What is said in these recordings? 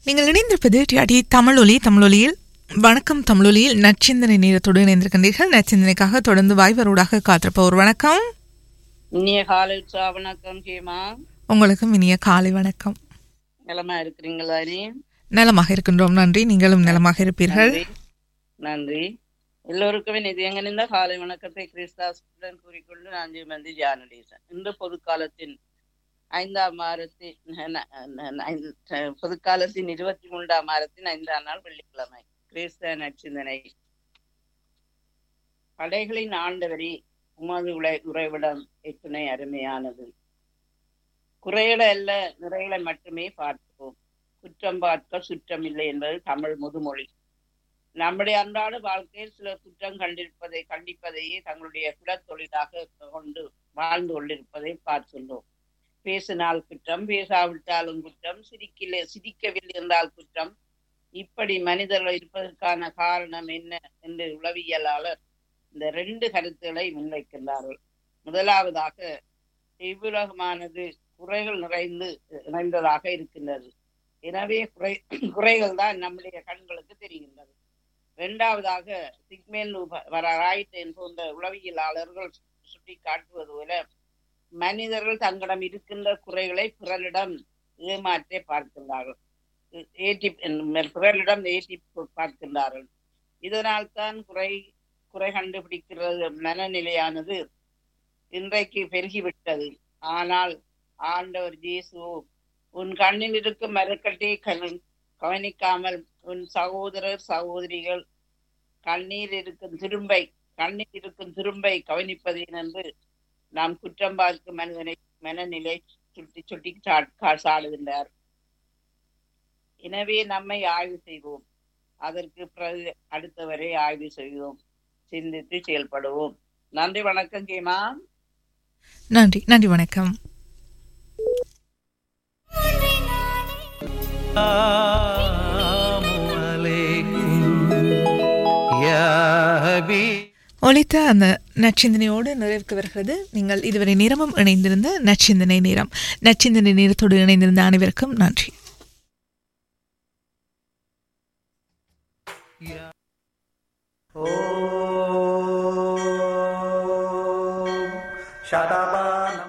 நீங்கள் இணைந்திருப்பது டிஆடி தமிழொலி தமிழொலியில் வணக்கம் தமிழொலியில் நச்சிந்தனை நேரத்தோடு இணைந்திருக்கின்றீர்கள் நச்சிந்தனைக்காக தொடர்ந்து வாய்வரோடாக காத்திருப்பவர் வணக்கம் இனிய காலை உற்சா வணக்கம் கேமா உங்களுக்கும் இனிய காலை வணக்கம் நலமா இருக்கிறீங்களானே நலமாக இருக்கின்றோம் நன்றி நீங்களும் நலமாக இருப்பீர்கள் நன்றி நன்றி எல்லோருக்குமே நிதியங்கனிந்த காலை வணக்கத்தை கிறிஸ்தாசுடன் கூறிக்கொண்டு நான் ஜெயமந்தி ஜானடேசன் இந்த பொதுக்காலத்தின் ஐந்தாம் வாரத்தின் ந- ந- ந- பொதுக்காலத்தின் இருபத்தி மூன்றாம் வாரத்தின் ஐந்தாம் நாள் வெள்ளிக்கிழமை கிறிஸ்த நற்சிந்தனை படைகளின் ஆண்டவரே உமது உலை உறைவிடம் எத்தனை அருமையானது குறைகளை அல்ல நிறைகளை மட்டுமே பார்ப்போம் குற்றம் பார்க்க சுற்றம் இல்லை என்பது தமிழ் முதுமொழி நம்முடைய அன்றாட வாழ்க்கையில் சிலர் குற்றம் கண்டிருப்பதை கண்டிப்பதையே தங்களுடைய குலத்தொழிலாக கொண்டு வாழ்ந்து கொண்டிருப்பதை பார்க்கின்றோம் பேசினால் குற்றம் பேசாவிட்டாலும் குற்றம் சிரிக்கல சிரிக்கவில்லை என்றால் குற்றம் இப்படி மனிதர்கள் இருப்பதற்கான காரணம் என்ன என்று உளவியலாளர் இந்த ரெண்டு கருத்துக்களை முன்வைக்கின்றார்கள் முதலாவதாக இவ்வுலகமானது குறைகள் நிறைந்து நிறைந்ததாக இருக்கின்றது எனவே குறை குறைகள் தான் நம்முடைய கண்களுக்கு தெரிகின்றது இரண்டாவதாக சிக்மேல் ராய்ட் போன்ற உளவியலாளர்கள் சுட்டி காட்டுவது போல மனிதர்கள் தங்களிடம் இருக்கின்ற குறைகளை பிறரிடம் ஏமாற்றே பார்க்கின்றார்கள் ஏற்றி பிறரிடம் ஏற்றி பார்க்கின்றார்கள் இதனால் தான் குறை குறை கண்டுபிடிக்கிறது மனநிலையானது இன்றைக்கு பெருகிவிட்டது ஆனால் ஆண்டவர் இயேசு உன் கண்ணில் இருக்கும் மரக்கட்டை கவனிக்காமல் உன் சகோதரர் சகோதரிகள் கண்ணீர் இருக்கும் திரும்பை கண்ணீர் இருக்கும் திரும்பை கவனிப்பதேன் என்று நாம் குற்றம் பார்க்கும் மனிதனை மனநிலை சுட்டி சுட்டி சா- சாடுகின்றார் எனவே நம்மை ஆய்வு செய்வோம் அதற்கு பிறகு அடுத்தவரை ஆய்வு செய்வோம் சிந்தித்து செயல்படுவோம் நன்றி வணக்கம் கேமா நன்றி நன்றி வணக்கம் ஒலித்த அந்த நச்சிந்தனையோடு நிறைவுக்கு வருகிறது நீங்கள் இதுவரை நேரமும் இணைந்திருந்த நச்சிந்தனை நேரம் நச்சிந்தனை நேரத்தோடு இணைந்திருந்த அனைவருக்கும் நன்றி शतमानम्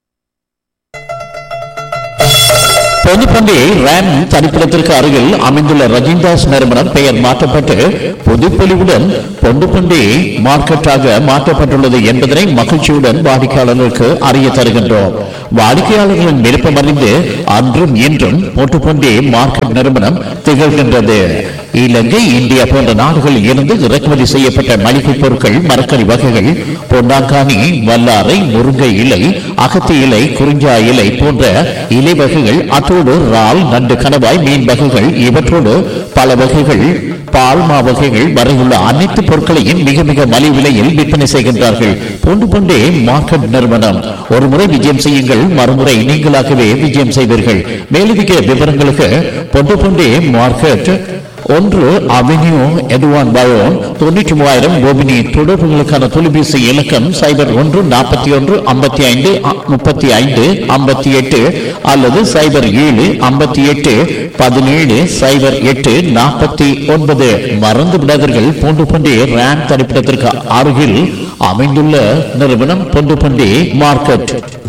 பொதுப்பண்டி ரேம் தனிப்பிடத்திற்கு அருகில் அமைந்துள்ள ரஜின்தாஸ் நிறுவனம் பெயர் மாற்றப்பட்டு பொதுப்பொலிவுடன் பொண்டுப்பண்டி மார்க்கெட்டாக மாற்றப்பட்டுள்ளது என்பதனை மகிழ்ச்சியுடன் வாடிக்கையாளர்களுக்கு அறிய தருகின்றோம் வாடிக்கையாளர்களின் விருப்பம் அறிந்து அன்றும் இன்றும் பொட்டுப்பண்டி மார்க்கெட் நிறுவனம் திகழ்கின்றது இலங்கை இந்தியா போன்ற நாடுகளில் இருந்து இறக்குமதி செய்யப்பட்ட மளிகை பொருட்கள் மரக்கறி வகைகள் பொன்னாங்கானி வல்லாரை முருங்கை இலை அகத்தி இலை குறிஞ்சா இலை போன்ற இலை வகைகள் அத்தோடு இறால் நண்டு கணவாய் மீன் வகைகள் இவற்றோடு பல வகைகள் பால்மா வகைகள் வரையுள்ள அனைத்து பொருட்களையும் மிக மிக மலிவு விலையில் விற்பனை செய்கின்றார்கள் பொண்டு பொண்டே மார்க்கெட் நிறுவனம் ஒரு முறை விஜயம் செய்யுங்கள் மறுமுறை நீங்களாகவே விஜயம் செய்வீர்கள் மேலதிக விவரங்களுக்கு பொண்டு பொண்டே மார்க்கெட் ஒன்று அவென்யூ எதுவான் பயோன் தொண்ணூற்றி மூவாயிரம் கோபினி தொடர்புகளுக்கான தொலைபேசி இலக்கம் சைபர் ஒன்று நாற்பத்தி ஒன்று ஐம்பத்தி ஐந்து முப்பத்தி ஐந்து ஐம்பத்தி எட்டு அல்லது சைபர் ஏழு ஐம்பத்தி எட்டு பதினேழு சைபர் எட்டு நாற்பத்தி ஒன்பது மறந்து விடாதீர்கள் பூண்டு பண்டி ரேம் தனிப்பிடத்திற்கு அருகில் அமைந்துள்ள நிறுவனம் பொண்டு பண்டி மார்க்கெட்